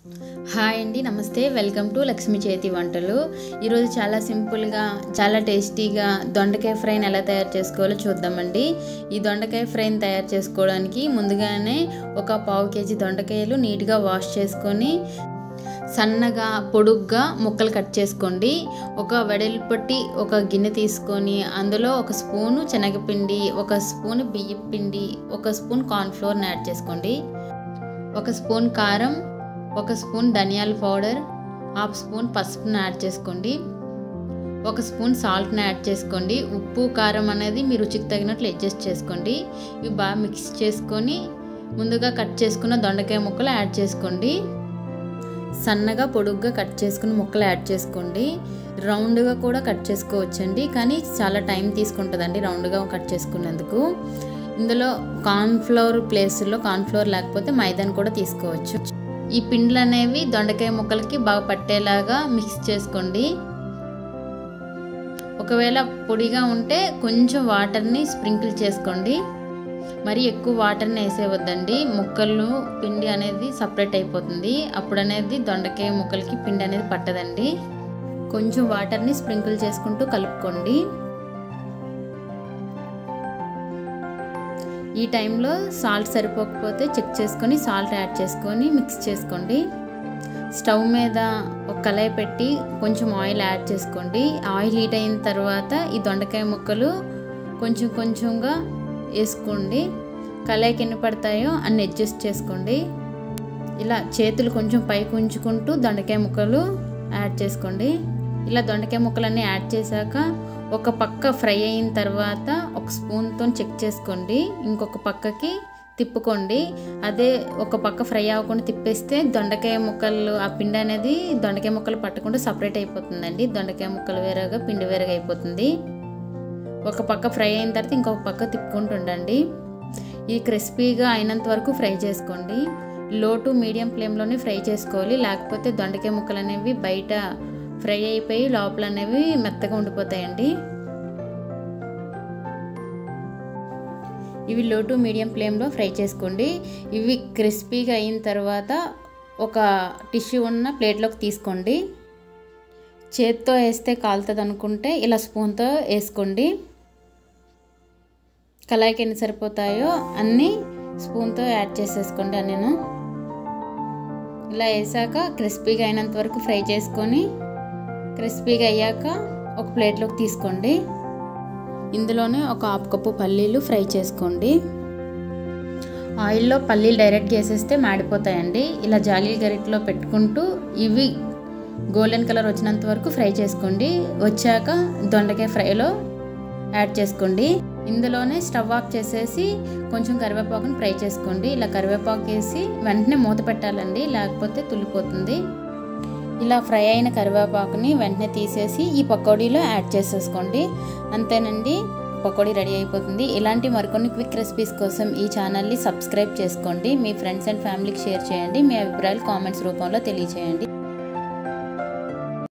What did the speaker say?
hi అండి నమస్తే welcome to Lakshmi చేతి వంటలు ఈరోజు చాలా సింపుల్గా చాలా టేస్టీగా దొండకాయ ఫ్రైని ఎలా తయారు చేసుకోవాలో చూద్దామండి ఈ దొండకాయ ఫ్రైని తయారు చేసుకోవడానికి ముందుగానే ఒక పావు కేజీ దొండకాయలు నీట్గా వాష్ చేసుకొని సన్నగా పొడుగ్గా ముక్కలు కట్ చేసుకోండి ఒక వెడల్పట్టి ఒక గిన్నె తీసుకొని అందులో ఒక స్పూను శనగపిండి ఒక స్పూన్ బియ్యం పిండి ఒక స్పూన్ కార్న్ఫ్లోర్ని యాడ్ చేసుకోండి ఒక స్పూన్ కారం ఒక స్పూన్ ధనియాల పౌడర్ హాఫ్ స్పూన్ పసుపుని యాడ్ చేసుకోండి ఒక స్పూన్ సాల్ట్ని యాడ్ చేసుకోండి ఉప్పు కారం అనేది మీ రుచికి తగినట్లు అడ్జస్ట్ చేసుకోండి ఇవి బాగా మిక్స్ చేసుకొని ముందుగా కట్ చేసుకున్న దొండకాయ ముక్కలు యాడ్ చేసుకోండి సన్నగా పొడుగ్గా కట్ చేసుకుని ముక్కలు యాడ్ చేసుకోండి రౌండ్గా కూడా కట్ చేసుకోవచ్చండి కానీ చాలా టైం తీసుకుంటుందండి రౌండ్గా కట్ చేసుకున్నందుకు ఇందులో కార్న్ఫ్లవర్ ప్లేస్లో కార్న్ఫ్లవర్ లేకపోతే మైదాని కూడా తీసుకోవచ్చు ఈ పిండ్లు అనేవి దొండకాయ ముక్కలకి బాగా పట్టేలాగా మిక్స్ చేసుకోండి ఒకవేళ పొడిగా ఉంటే కొంచెం వాటర్ని స్ప్రింకిల్ చేసుకోండి మరి ఎక్కువ వాటర్ని వేసేవద్దండి ముక్కలు పిండి అనేది సపరేట్ అయిపోతుంది అప్పుడు అనేది దొండకాయ ముక్కలకి పిండి అనేది పట్టదండి కొంచెం వాటర్ని స్ప్రింకిల్ చేసుకుంటూ కలుపుకోండి ఈ టైంలో సాల్ట్ సరిపోకపోతే చెక్ చేసుకొని సాల్ట్ యాడ్ చేసుకొని మిక్స్ చేసుకోండి స్టవ్ మీద ఒక కళాయి పెట్టి కొంచెం ఆయిల్ యాడ్ చేసుకోండి ఆయిల్ హీట్ అయిన తర్వాత ఈ దొండకాయ ముక్కలు కొంచెం కొంచెంగా వేసుకోండి కళాయికి ఎన్ని పడతాయో అన్ని అడ్జస్ట్ చేసుకోండి ఇలా చేతులు కొంచెం పైకి ఉంచుకుంటూ దొండకాయ ముక్కలు యాడ్ చేసుకోండి ఇలా దొండకాయ ముక్కలన్నీ యాడ్ చేశాక ఒక పక్క ఫ్రై అయిన తర్వాత ఒక స్పూన్తో చెక్ చేసుకోండి ఇంకొక పక్కకి తిప్పుకోండి అదే ఒక పక్క ఫ్రై అవ్వకుండా తిప్పేస్తే దొండకాయ ముక్కలు ఆ పిండి అనేది దొండకాయ ముక్కలు పట్టకుండా సపరేట్ అయిపోతుందండి దొండకాయ ముక్కలు వేరేగా పిండి వేరేగా అయిపోతుంది ఒక పక్క ఫ్రై అయిన తర్వాత ఇంకొక పక్క తిప్పుకుంటూ ఉండండి ఇది క్రిస్పీగా అయినంత వరకు ఫ్రై చేసుకోండి లో టు మీడియం ఫ్లేమ్లోనే ఫ్రై చేసుకోవాలి లేకపోతే దొండకాయ ముక్కలు అనేవి బయట ఫ్రై అయిపోయి లోపల అనేవి మెత్తగా ఉండిపోతాయండి ఇవి లో టు మీడియం ఫ్లేమ్లో ఫ్రై చేసుకోండి ఇవి క్రిస్పీగా అయిన తర్వాత ఒక టిష్యూ ఉన్న ప్లేట్లోకి తీసుకోండి చేత్తో వేస్తే కాలుతుంది అనుకుంటే ఇలా స్పూన్తో వేసుకోండి కళాయికి ఎన్ని సరిపోతాయో అన్నీ స్పూన్తో యాడ్ చేసేసుకోండి నేను ఇలా వేసాక క్రిస్పీగా అయినంత వరకు ఫ్రై చేసుకొని క్రిస్పీగా అయ్యాక ఒక ప్లేట్లోకి తీసుకోండి ఇందులోనే ఒక హాఫ్ కప్పు పల్లీలు ఫ్రై చేసుకోండి ఆయిల్లో పల్లీలు డైరెక్ట్గా వేసేస్తే మాడిపోతాయండి ఇలా జాలీ గరిటలో పెట్టుకుంటూ ఇవి గోల్డెన్ కలర్ వచ్చినంత వరకు ఫ్రై చేసుకోండి వచ్చాక దొండకాయ ఫ్రైలో యాడ్ చేసుకోండి ఇందులోనే స్టవ్ ఆఫ్ చేసేసి కొంచెం కరివేపాకుని ఫ్రై చేసుకోండి ఇలా కరివేపాకు వేసి వెంటనే మూత పెట్టాలండి లేకపోతే తుల్లిపోతుంది ఇలా ఫ్రై అయిన కరివేపాకుని వెంటనే తీసేసి ఈ పకోడీలో యాడ్ చేసేసుకోండి అంతేనండి పకోడీ రెడీ అయిపోతుంది ఇలాంటి మరికొన్ని క్విక్ రెసిపీస్ కోసం ఈ ఛానల్ని సబ్స్క్రైబ్ చేసుకోండి మీ ఫ్రెండ్స్ అండ్ ఫ్యామిలీకి షేర్ చేయండి మీ అభిప్రాయాలు కామెంట్స్ రూపంలో తెలియచేయండి